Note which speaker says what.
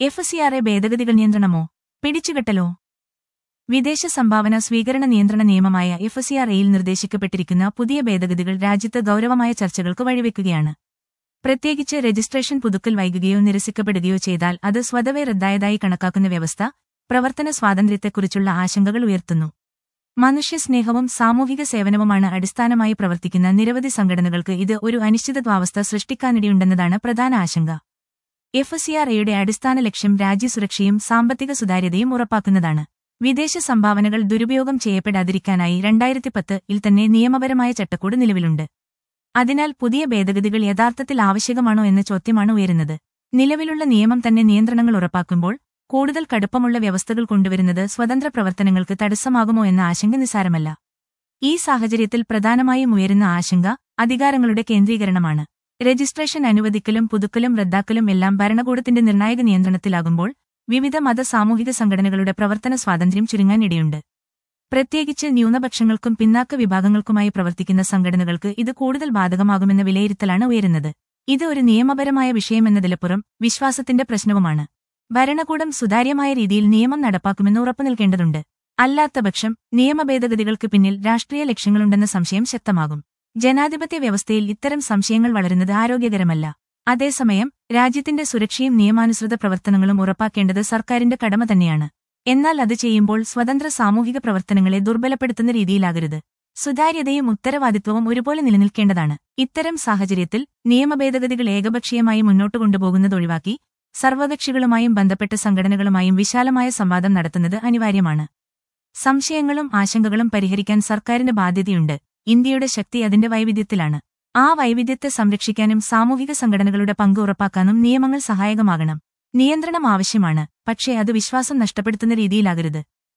Speaker 1: F C R A ഭേദഗതികൾ നിയന്ത്രണമോ പിടിച്ചുകെട്ടലോ വിദേശ സംഭാവന സ്വീകരണ നിയന്ത്രണ നിയമമായ എഫ് സി ആർ എയിൽ നിർദ്ദേശിക്കപ്പെട്ടിരിക്കുന്ന പുതിയ ഭേദഗതികൾ രാജ്യത്ത് ഗൌരവമായ ചർച്ചകൾക്ക് വഴിവെക്കുകയാണ് പ്രത്യേകിച്ച് രജിസ്ട്രേഷൻ പുതുക്കൽ വൈകുകയോ നിരസിക്കപ്പെടുകയോ ചെയ്താൽ അത് സ്വതവേ റദ്ദായതായി കണക്കാക്കുന്ന വ്യവസ്ഥ പ്രവർത്തന സ്വാതന്ത്ര്യത്തെക്കുറിച്ചുള്ള ആശങ്കകൾ ഉയർത്തുന്നു മനുഷ്യസ്നേഹവും സാമൂഹിക സേവനവുമാണ് അടിസ്ഥാനമായി പ്രവർത്തിക്കുന്ന നിരവധി സംഘടനകൾക്ക് ഇത് ഒരു അനിശ്ചിതത്വാവസ്ഥ സൃഷ്ടിക്കാനിടയുണ്ടെന്നതാണ് പ്രധാന ആശങ്ക എഫ് സി ആർ എയുടെ അടിസ്ഥാന ലക്ഷ്യം രാജ്യസുരക്ഷയും സാമ്പത്തിക സുതാര്യതയും ഉറപ്പാക്കുന്നതാണ് വിദേശ സംഭാവനകൾ ദുരുപയോഗം ചെയ്യപ്പെടാതിരിക്കാനായി രണ്ടായിരത്തി പത്തിൽ തന്നെ നിയമപരമായ ചട്ടക്കൂട് നിലവിലുണ്ട് അതിനാൽ പുതിയ ഭേദഗതികൾ യഥാർത്ഥത്തിൽ ആവശ്യകമാണോ എന്ന ചോദ്യമാണ് ഉയരുന്നത് നിലവിലുള്ള നിയമം തന്നെ നിയന്ത്രണങ്ങൾ ഉറപ്പാക്കുമ്പോൾ കൂടുതൽ കടുപ്പമുള്ള വ്യവസ്ഥകൾ കൊണ്ടുവരുന്നത് സ്വതന്ത്ര പ്രവർത്തനങ്ങൾക്ക് തടസ്സമാകുമോ എന്ന ആശങ്ക നിസാരമല്ല ഈ സാഹചര്യത്തിൽ പ്രധാനമായും ഉയരുന്ന ആശങ്ക അധികാരങ്ങളുടെ കേന്ദ്രീകരണമാണ് രജിസ്ട്രേഷൻ അനുവദിക്കലും പുതുക്കലും റദ്ദാക്കലും എല്ലാം ഭരണകൂടത്തിന്റെ നിർണായക നിയന്ത്രണത്തിലാകുമ്പോൾ വിവിധ മത സാമൂഹിക സംഘടനകളുടെ പ്രവർത്തന സ്വാതന്ത്ര്യം ചുരുങ്ങാനിടയുണ്ട് പ്രത്യേകിച്ച് ന്യൂനപക്ഷങ്ങൾക്കും പിന്നാക്ക വിഭാഗങ്ങൾക്കുമായി പ്രവർത്തിക്കുന്ന സംഘടനകൾക്ക് ഇത് കൂടുതൽ ബാധകമാകുമെന്ന വിലയിരുത്തലാണ് ഉയരുന്നത് ഇത് ഒരു നിയമപരമായ വിഷയമെന്നതിലപ്പുറം വിശ്വാസത്തിന്റെ പ്രശ്നവുമാണ് ഭരണകൂടം സുതാര്യമായ രീതിയിൽ നിയമം നടപ്പാക്കുമെന്ന് ഉറപ്പു നൽകേണ്ടതുണ്ട് അല്ലാത്തപക്ഷം നിയമഭേദഗതികൾക്ക് പിന്നിൽ രാഷ്ട്രീയ ലക്ഷ്യങ്ങളുണ്ടെന്ന സംശയം ശക്തമാകും ജനാധിപത്യ വ്യവസ്ഥയിൽ ഇത്തരം സംശയങ്ങൾ വളരുന്നത് ആരോഗ്യകരമല്ല അതേസമയം രാജ്യത്തിന്റെ സുരക്ഷയും നിയമാനുസൃത പ്രവർത്തനങ്ങളും ഉറപ്പാക്കേണ്ടത് സർക്കാരിന്റെ കടമ തന്നെയാണ് എന്നാൽ അത് ചെയ്യുമ്പോൾ സ്വതന്ത്ര സാമൂഹിക പ്രവർത്തനങ്ങളെ ദുർബലപ്പെടുത്തുന്ന രീതിയിലാകരുത് സുതാര്യതയും ഉത്തരവാദിത്വവും ഒരുപോലെ നിലനിൽക്കേണ്ടതാണ് ഇത്തരം സാഹചര്യത്തിൽ നിയമഭേദഗതികൾ ഏകപക്ഷീയമായി മുന്നോട്ട് കൊണ്ടുപോകുന്നത് ഒഴിവാക്കി സർവകക്ഷികളുമായും ബന്ധപ്പെട്ട സംഘടനകളുമായും വിശാലമായ സംവാദം നടത്തുന്നത് അനിവാര്യമാണ് സംശയങ്ങളും ആശങ്കകളും പരിഹരിക്കാൻ സർക്കാരിന് ബാധ്യതയുണ്ട് ഇന്ത്യയുടെ ശക്തി അതിന്റെ വൈവിധ്യത്തിലാണ് ആ വൈവിധ്യത്തെ സംരക്ഷിക്കാനും സാമൂഹിക സംഘടനകളുടെ പങ്ക് ഉറപ്പാക്കാനും നിയമങ്ങൾ സഹായകമാകണം നിയന്ത്രണം ആവശ്യമാണ് പക്ഷേ അത് വിശ്വാസം നഷ്ടപ്പെടുത്തുന്ന രീതിയിലാകരുത്